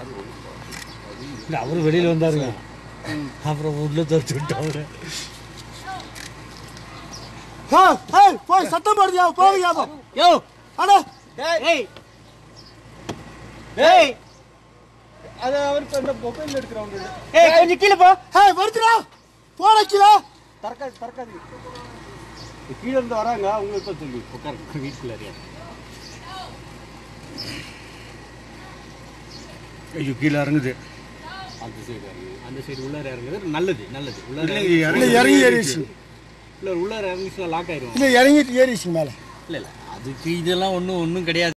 இல்லை அவரு வெளியில் வந்தாருங்க அப்புறம் உள்ள துரத்து விட்டாங்க ஏய், ஏய், போய் சத்தம் போடுறியா போவியா போ யோ அட ஏய் ஏய் அது அவர் இப்போ இந்த மொபைல் எடுக்கிறவங்க ஏய் கொஞ்சம் கீழே போ ஏய் வருதுடா போட கீழே தரக்காது தரக்காது கீழே இருந்து வராங்க அவங்களுக்கு தான் சொல்லி உட்காருங்க வீட்டுக்குள்ள ஐயோ கீழே இறங்குது அந்த சைடு இறங்கி அந்த சைடு உள்ளார இறங்குது நல்லது நல்லது உள்ளார இல்ல இறங்கி இறங்கி ஏறிச்சு உள்ள உள்ளார இறங்கிச்சுன்னா லாக் ஆயிரும் இல்ல இறங்கிட்டு ஏறிச்சு மேல இல்லை இல்லை அதுக்கு இதெல்லாம் ஒன்றும் ஒன்றும் கிடையாது